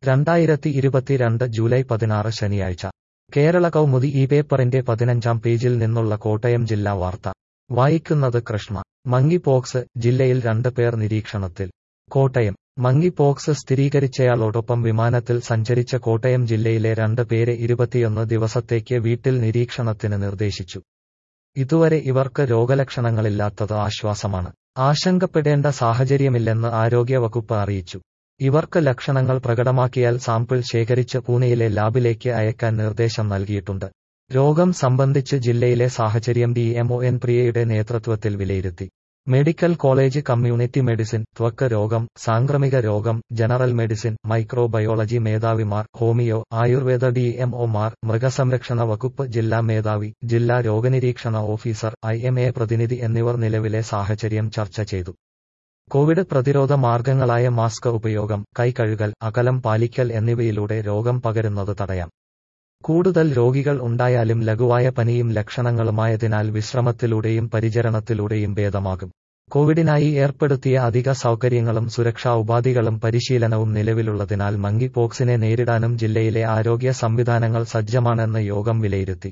രണ്ടായിരത്തി ഇരുപത്തിരണ്ട് ജൂലൈ പതിനാറ് ശനിയാഴ്ച കേരള കൗമുദി ഈ പേപ്പറിന്റെ പതിനഞ്ചാം പേജിൽ നിന്നുള്ള കോട്ടയം ജില്ലാ വാർത്ത വായിക്കുന്നത് കൃഷ്ണ മങ്കി പോക്സ് ജില്ലയിൽ രണ്ട് പേർ നിരീക്ഷണത്തിൽ കോട്ടയം മങ്കി പോക്സ് സ്ഥിരീകരിച്ചയാളോടൊപ്പം വിമാനത്തിൽ സഞ്ചരിച്ച കോട്ടയം ജില്ലയിലെ രണ്ട് പേരെ ഇരുപത്തിയൊന്ന് ദിവസത്തേക്ക് വീട്ടിൽ നിരീക്ഷണത്തിന് നിർദ്ദേശിച്ചു ഇതുവരെ ഇവർക്ക് രോഗലക്ഷണങ്ങളില്ലാത്തത് ആശ്വാസമാണ് ആശങ്കപ്പെടേണ്ട സാഹചര്യമില്ലെന്ന് ആരോഗ്യവകുപ്പ് അറിയിച്ചു ഇവർക്ക് ലക്ഷണങ്ങൾ പ്രകടമാക്കിയാൽ സാമ്പിൾ ശേഖരിച്ച് പൂനെയിലെ ലാബിലേക്ക് അയക്കാൻ നിർദ്ദേശം നൽകിയിട്ടുണ്ട് രോഗം സംബന്ധിച്ച് ജില്ലയിലെ സാഹചര്യം ഡി എംഒ എൻ പ്രിയയുടെ നേതൃത്വത്തിൽ വിലയിരുത്തി മെഡിക്കൽ കോളേജ് കമ്മ്യൂണിറ്റി മെഡിസിൻ ത്വക്ക് രോഗം സാംക്രമിക രോഗം ജനറൽ മെഡിസിൻ മൈക്രോബയോളജി മേധാവിമാർ ഹോമിയോ ആയുർവേദ ഡി എംഒമാർ മൃഗസംരക്ഷണ വകുപ്പ് ജില്ലാ മേധാവി ജില്ലാ രോഗനിരീക്ഷണ ഓഫീസർ ഐ എം എ പ്രതിനിധി എന്നിവർ നിലവിലെ സാഹചര്യം ചർച്ച ചെയ്തു കോവിഡ് പ്രതിരോധ മാർഗങ്ങളായ മാസ്ക് ഉപയോഗം കൈകഴുകൽ അകലം പാലിക്കൽ എന്നിവയിലൂടെ രോഗം പകരുന്നത് തടയാം കൂടുതൽ രോഗികൾ ഉണ്ടായാലും ലഘുവായ പനിയും ലക്ഷണങ്ങളുമായതിനാൽ വിശ്രമത്തിലൂടെയും പരിചരണത്തിലൂടെയും ഭേദമാകും കോവിഡിനായി ഏർപ്പെടുത്തിയ അധിക സൗകര്യങ്ങളും സുരക്ഷാ ഉപാധികളും പരിശീലനവും നിലവിലുള്ളതിനാൽ മങ്കി പോക്സിനെ നേരിടാനും ജില്ലയിലെ ആരോഗ്യ സംവിധാനങ്ങൾ സജ്ജമാണെന്ന് യോഗം വിലയിരുത്തി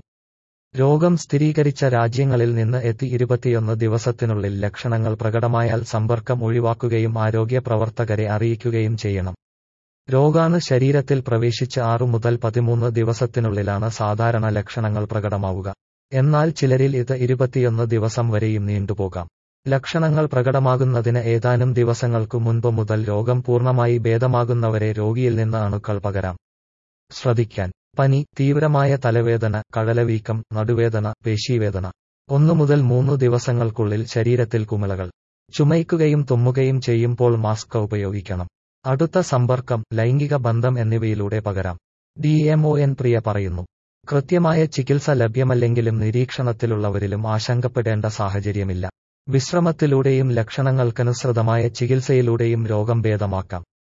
രോഗം സ്ഥിരീകരിച്ച രാജ്യങ്ങളിൽ നിന്ന് എത്തി ഇരുപത്തിയൊന്ന് ദിവസത്തിനുള്ളിൽ ലക്ഷണങ്ങൾ പ്രകടമായാൽ സമ്പർക്കം ഒഴിവാക്കുകയും ആരോഗ്യ പ്രവർത്തകരെ അറിയിക്കുകയും ചെയ്യണം രോഗാണു ശരീരത്തിൽ പ്രവേശിച്ച് ആറു മുതൽ പതിമൂന്ന് ദിവസത്തിനുള്ളിലാണ് സാധാരണ ലക്ഷണങ്ങൾ പ്രകടമാവുക എന്നാൽ ചിലരിൽ ഇത് ഇരുപത്തിയൊന്ന് ദിവസം വരെയും നീണ്ടുപോകാം ലക്ഷണങ്ങൾ പ്രകടമാകുന്നതിന് ഏതാനും ദിവസങ്ങൾക്കു മുൻപ് മുതൽ രോഗം പൂർണ്ണമായി ഭേദമാകുന്നവരെ രോഗിയിൽ നിന്ന് അണുക്കൾ പകരാം ശ്രദ്ധിക്കാൻ പനി തീവ്രമായ തലവേദന കഴലവീക്കം നടുവേദന പേശീവേദന ഒന്നു മുതൽ മൂന്നു ദിവസങ്ങൾക്കുള്ളിൽ ശരീരത്തിൽ കുമിളകൾ ചുമയ്ക്കുകയും തുമ്മുകയും ചെയ്യുമ്പോൾ മാസ്ക് ഉപയോഗിക്കണം അടുത്ത സമ്പർക്കം ലൈംഗിക ബന്ധം എന്നിവയിലൂടെ പകരാം ഡി എംഒ എൻ പ്രിയ പറയുന്നു കൃത്യമായ ചികിത്സ ലഭ്യമല്ലെങ്കിലും നിരീക്ഷണത്തിലുള്ളവരിലും ആശങ്കപ്പെടേണ്ട സാഹചര്യമില്ല വിശ്രമത്തിലൂടെയും ലക്ഷണങ്ങൾക്കനുസൃതമായ ചികിത്സയിലൂടെയും രോഗം ഭേദമാക്കാം